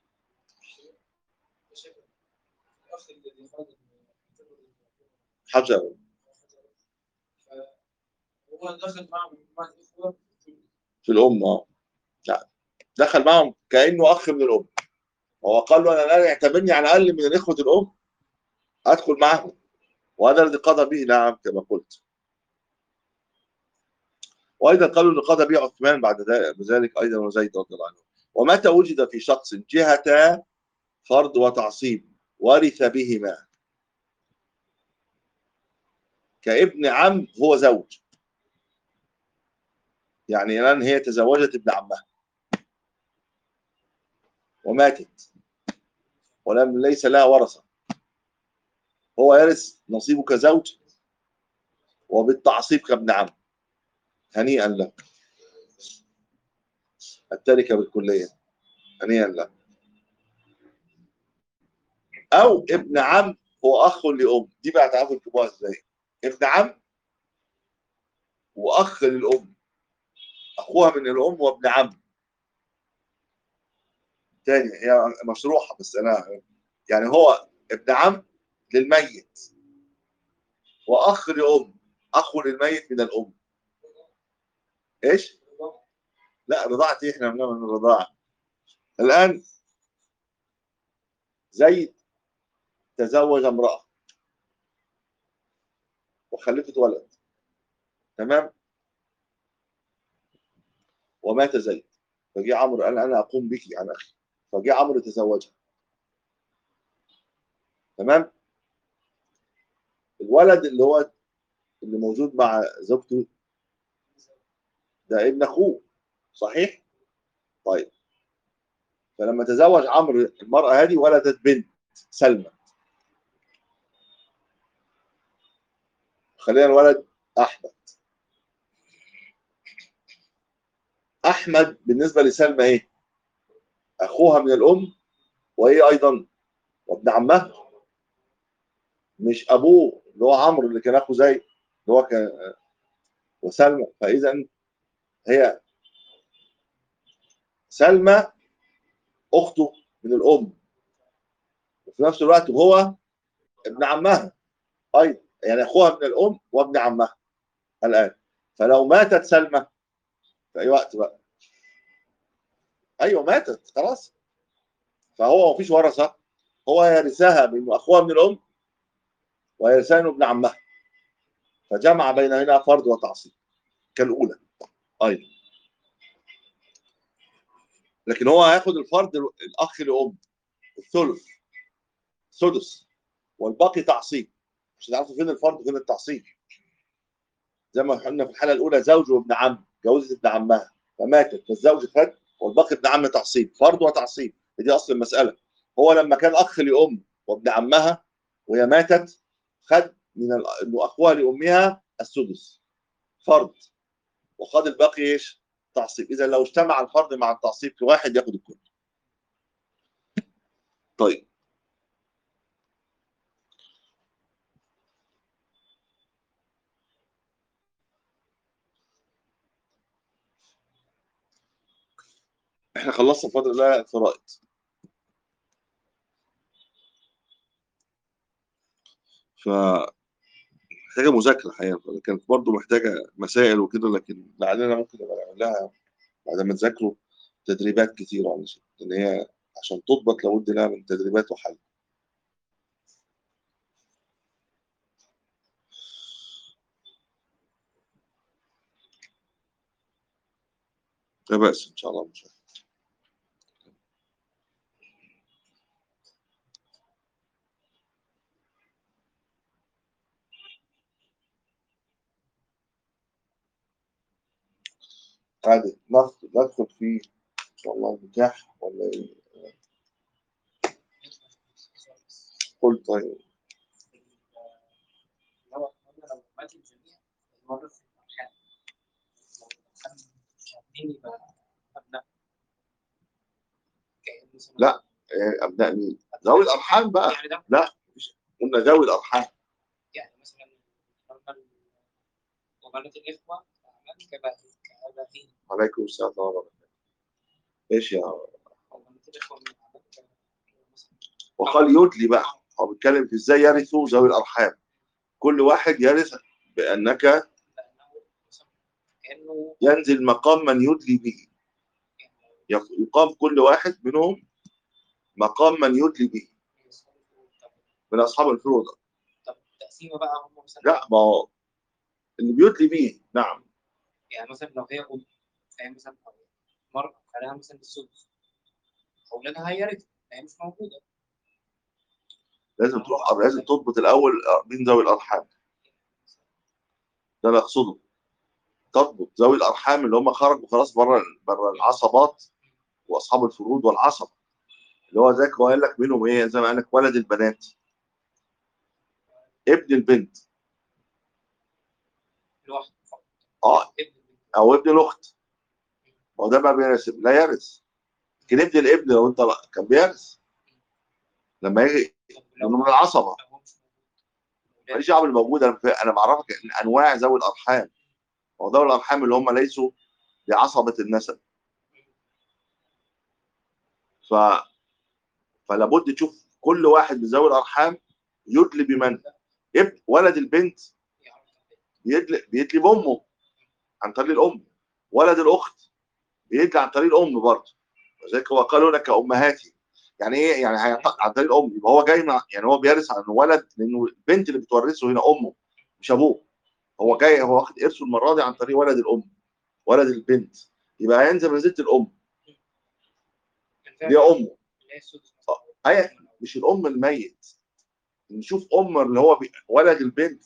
[SPEAKER 2] الاخ الذي خرج من
[SPEAKER 1] حجر
[SPEAKER 2] هو دخل مع مجموعه اخوه
[SPEAKER 1] في الام اه لا دخل معهم كانه اخ من الام هو قال له انا الان اعتبرني على الاقل من الاخوه الام ادخل معهم وهذا الذي قضى به نعم كما قلت وايضا قالوا ان قضى به عثمان بعد ذلك بذلك ايضا وزيد رضي الله عنه ومتى وجد في شخص جهه فرض وتعصيب ورث بهما كابن عم هو زوج يعني الان هي تزوجت ابن عمها وماتت ولم ليس لها ورثه هو يرث نصيبه كزوج وبالتعصيب كابن عم هنيئا له التركه بالكليه هنيئا له او ابن عم هو اخ لام دي بقى تعرفوا تجيبوها ازاي ابن عم واخ للام اخوها من الام وابن عم تاني هي مشروحه بس انا يعني هو ابن عم للميت واخ لام اخو للميت من الام ايش لا رضاعه ايه احنا بنعمل من الرضاعه الان زيد تزوج امراه وخلفت ولد تمام ومات زيد فجاء عمرو قال انا اقوم بك عن اخي فجاء عمرو تزوجها تمام الولد اللي هو اللي موجود مع زوجته ده ابن اخوه صحيح طيب فلما تزوج عمرو المرأة هذه ولدت بنت سلمى خلينا الولد احمد احمد بالنسبه لسلمى ايه اخوها من الام وايه ايضا وابن عمها مش ابوه اللي هو عمرو اللي كان اخو زيد اللي هو كان وسلمى فاذا هي سلمى اخته من الام وفي نفس الوقت هو ابن عمها ايضا يعني اخوها من الام وابن عمها الان فلو ماتت سلمى في اي وقت بقى ايوه ماتت خلاص فهو مفيش ورثه هو يرثها من اخوها من الام ويرثها من ابن عمها فجمع بين هنا فرض وتعصيب كالاولى ايضا لكن هو هياخد الفرض الاخ لام الثلث سدس والباقي تعصيب مش هتعرفوا فين الفرض وفين التعصيب زي ما قلنا في الحاله الاولى زوج وابن عم جوزت ابن عمها فماتت فالزوج خد والباقي ابن عم تعصيب فرض وتعصيب دي اصل المساله هو لما كان اخ لام وابن عمها وهي ماتت خد من ال- انه اخوها لامها السدس فرض وخد الباقي ايش؟ تعصيب اذا لو اجتمع الفرض مع التعصيب في واحد ياخد الكل طيب احنا خلصنا الفترة الله الفرائض ف محتاجة مذاكرة الحقيقة كانت برضه محتاجة مسائل وكده لكن لعلنا ممكن نبقى نعمل لها بعد ما تذاكروا تدريبات كتيرة علشان لأن هي عشان تضبط لابد لها من تدريبات وحل لا بأس إن شاء الله مش عادي ندخل ندخل في إن شاء الله النكاح ولا إيه؟ قل طيب
[SPEAKER 3] لو قلنا لو مات الجميع يورث الأرحام لو الأرحام مش عارفين يبقى أبناء كأن مثلا
[SPEAKER 1] لا. إيه، أبناء مين؟ ذوي الأرحام بقى
[SPEAKER 3] يعني ده
[SPEAKER 1] قلنا ذوي الأرحام
[SPEAKER 3] يعني مثلا قلنا ال- وبنات الإخوة أعمال كباهين كأباهين
[SPEAKER 1] عليكم السلام ورحمة الله وبركاته إيش يا
[SPEAKER 3] وبنات الإخوة من أعمال ك- مثلا
[SPEAKER 1] وقال يدلي بقى هو بيتكلم في ازاي يرثوا ذوي الارحام كل واحد يرث بانك
[SPEAKER 3] لأنه مثلا كأنه
[SPEAKER 1] ينزل مقام من يدلي به
[SPEAKER 3] يعني
[SPEAKER 1] يق- يقام كل واحد منهم مقام من يدلي به
[SPEAKER 3] طب
[SPEAKER 1] من اصحاب الفروض
[SPEAKER 3] طب التقسيمة بقى هم مثلا
[SPEAKER 1] لا ما هو اللي بيدلي به نعم
[SPEAKER 3] يعني مثلا لو هي أم فهي مثلا أو مرأة فلها مثلا السدس أولادها هيرثوا فهي مش موجودة
[SPEAKER 1] لازم تروح لازم تضبط الاول مين ذوي الارحام ده اللي اقصده تضبط ذوي الارحام اللي هم خرجوا خلاص بره بره العصبات واصحاب الفروض والعصب اللي هو ذاك هو قال لك منهم ايه زي ما قال لك ولد البنات ابن البنت
[SPEAKER 3] لوحده فقط
[SPEAKER 1] اه
[SPEAKER 3] ابن
[SPEAKER 1] او ابن الاخت ما هو ده بقى بيرث لا يرث لكن ابن الابن لو انت كان بيرث لما يجي
[SPEAKER 3] طب
[SPEAKER 1] لانه
[SPEAKER 3] لو
[SPEAKER 1] من العصبه
[SPEAKER 3] لو هو مش موجود
[SPEAKER 1] ماليش دعوه بالموجود انا انا بعرفك ان انواع ذوي الارحام هو ذوي الارحام اللي هم ليسوا بعصبه النسب ف فلا بد تشوف كل واحد من ذوي الارحام يدلي بمن ابن ولد البنت
[SPEAKER 3] يعرف تعبير.
[SPEAKER 1] بيدلي بيدلي بامه عن طريق الام ولد الاخت بيدلي عن طريق الام برضه وذلك هو قالوا لك امهاتي يعني ايه يعني هيعط- عن طريق الام يبقى هو جاي مع يعني هو بيرث عن ولد لانه البنت اللي بتورثه هنا امه مش ابوه هو جاي هو واخد ارثه المره دي عن طريق ولد الام ولد البنت يبقى هينزل منزله الام
[SPEAKER 3] كان
[SPEAKER 1] دي
[SPEAKER 3] فعلا
[SPEAKER 1] امه
[SPEAKER 3] اللي هي السدس مثلا.
[SPEAKER 1] هي مش الام الميت نشوف ام اللي هو بي... ولد البنت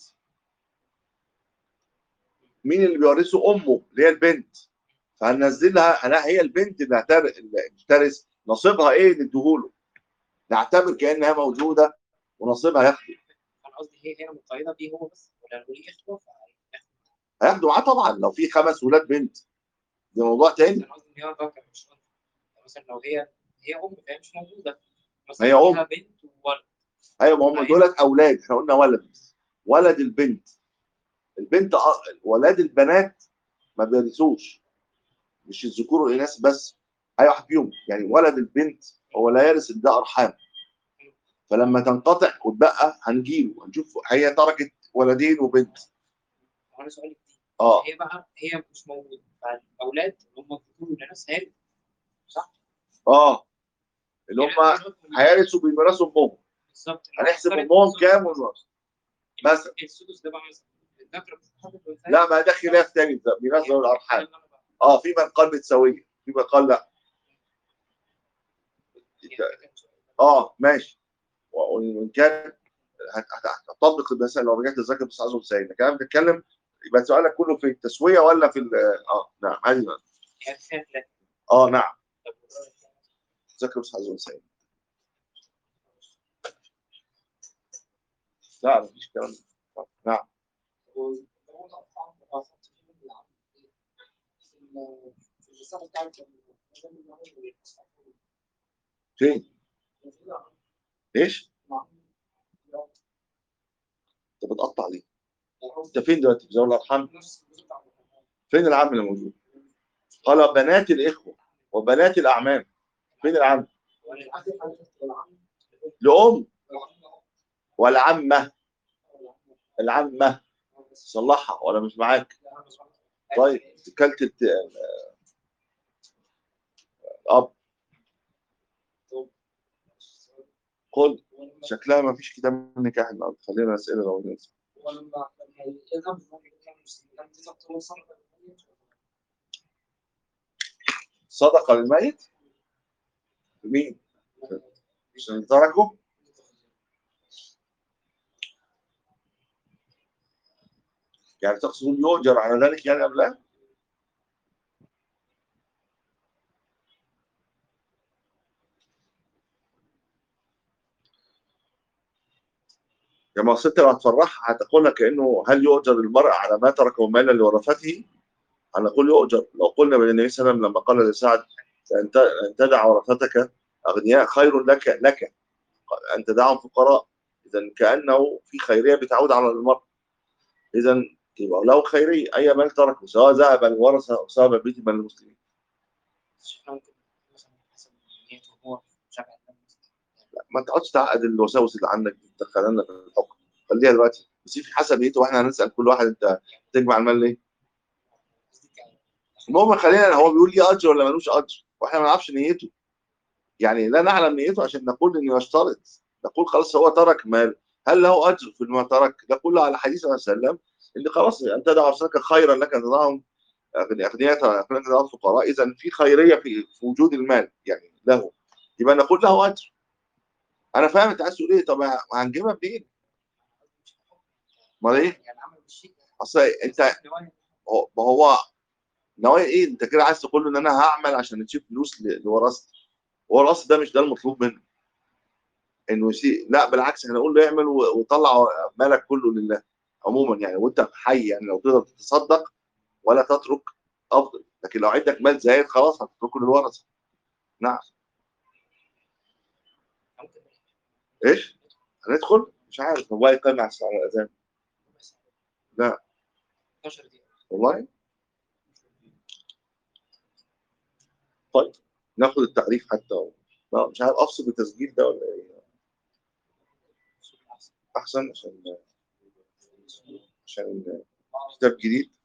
[SPEAKER 1] مين اللي بيورثه امه اللي هي البنت فهننزلها انا هي البنت اللي هتر... اللي ترث نصيبها ايه نديهوله نعتبر كانها موجوده ونصيبها ياخده
[SPEAKER 3] انا قصدي هي هنا مقيده بيه هو بس ولا لو ليه اخوه فهياخد
[SPEAKER 1] هياخدوا معاه طبعا لو في خمس ولاد بنت ده موضوع تاني
[SPEAKER 3] انا قصدي ان هي ذكر مش انثى يعني مثلا لو هي هي ام فهي مش موجوده مثلا
[SPEAKER 1] هي أم.
[SPEAKER 3] فيها بنت وولد
[SPEAKER 1] ايوه ما هم
[SPEAKER 3] أيوة.
[SPEAKER 1] دولت اولاد احنا قلنا ولد ولد البنت البنت أ- ولاد البنات ما بيرثوش مش الذكور والاناث بس اي واحد فيهم يعني ولد البنت هو لا يرث ده ارحام فلما تنقطع وتبقى هنجيله هنشوف هي تركت ولدين وبنت
[SPEAKER 3] وانا سؤالي جديد
[SPEAKER 1] اه
[SPEAKER 3] هي بقى هي مش موجوده فالاولاد اللي هم الذكور والاناث هيرثوا صح؟
[SPEAKER 1] اه اللي هم
[SPEAKER 3] يعني الولاد
[SPEAKER 1] هيرثوا بميراث امهم
[SPEAKER 3] بالظبط
[SPEAKER 1] هنحسب
[SPEAKER 3] الولد
[SPEAKER 1] امهم
[SPEAKER 3] السدس.
[SPEAKER 1] كام والميراث مثلا.
[SPEAKER 3] السدس ده بقى مثلا الذكر بتتحط بالانثى
[SPEAKER 1] لا ما ده خلاف تاني ده ميراث ذوي الارحام اه في من قال متساويه في من قال لا اه ماشي وان كان هت- هت- هتطبق المسائل لو رجعت تذاكر بس عايز سعيد لكن انا بتكلم يبقى سؤالك كله في التسويه ولا في ال- اه نعم ايوه
[SPEAKER 3] يعني فيها ثلاثة.
[SPEAKER 1] اه نعم
[SPEAKER 3] طب
[SPEAKER 1] تذاكر بس عايز سعيد لا مفيش كلام نعم فين؟ ايش؟ انت بتقطع ليه؟ انت فين دلوقتي في ذوي الارحام؟ فين العم اللي موجود؟ قال بنات الاخوه وبنات الاعمام فين العم؟ لام والعمه العمه صلحها ولا مش معاك؟ طيب كلت الت... الاب قل شكلها ما فيش كتاب نكاح النهارده خلينا اسئله لو ننسى
[SPEAKER 3] ولما يذهب لم تستطيع
[SPEAKER 1] صدقه للميت مين عشان تركه يعني تقصد يؤجر على ذلك يعني ام لا؟ لما ست لو هتفرحها هتقول لك كانه هل يؤجر المرء على ما تركه مالا لورثته؟ هنقول يؤجر لو قلنا بان النبي صلى الله عليه وسلم لما قال لسعد ان ت- أن تدع ورثتك اغنياء خير لك لك ان تدعهم فقراء اذا كانه في خيريه بتعود على المرء اذا يبقى له خيريه اي مال تركه سواء ذهب للورثه او سواء بيت من المسلمين
[SPEAKER 3] الشيخ ممكن مثلا حسب نيته هو شبع الدم
[SPEAKER 1] ما تقعدش تعقد الوساوس اللي عندك دي تدخلنا في الحكم خليها دلوقتي بس في حسب نيته واحنا هنسال كل واحد انت تجمع المال ليه؟
[SPEAKER 3] قصدي ك-
[SPEAKER 1] المهم خلينا هو بيقول لي اجر ولا ملوش اجر واحنا ما نعرفش نيته يعني لا نعلم نيته عشان نقول انه يشترط نقول خلاص هو ترك مال هل له اجر في ما ترك ده كله على حديث النبي صلى الله عليه وسلم ان خلاص ان تدع ورثتك خيرا لك ان تدعهم اغنياء لك ان تدعهم فقراء اذا في خيريه في في وجود المال يعني له يبقى نقول له اجر انا فاهم انت عايز تقول ايه طب هنجيبها منين؟ امال ايه؟
[SPEAKER 3] يعني عمل بالشيء
[SPEAKER 1] اصل انت
[SPEAKER 3] نوايا.
[SPEAKER 1] هو ما هو نوايا ايه انت كده عايز تقول له ان انا هعمل عشان تجيب فلوس ل- لورثتي هو الاصل ده مش ده المطلوب منه انه يسيء لا بالعكس احنا نقول له اعمل و- وطلع مالك كله لله عموما يعني وانت حي يعني لو تقدر تتصدق ولا تترك افضل لكن لو عندك مال زايد خلاص هتتركه للورثه نعم
[SPEAKER 3] ممكن
[SPEAKER 1] ايش؟ هندخل مش عارف هو يقيم على الساعه الاذان لا.
[SPEAKER 3] 12 دقيقة
[SPEAKER 1] والله طيب ناخد التعريف حتى لا مش عارف افصل التسجيل ده ولا ايه احسن عشان عشان كتاب جديد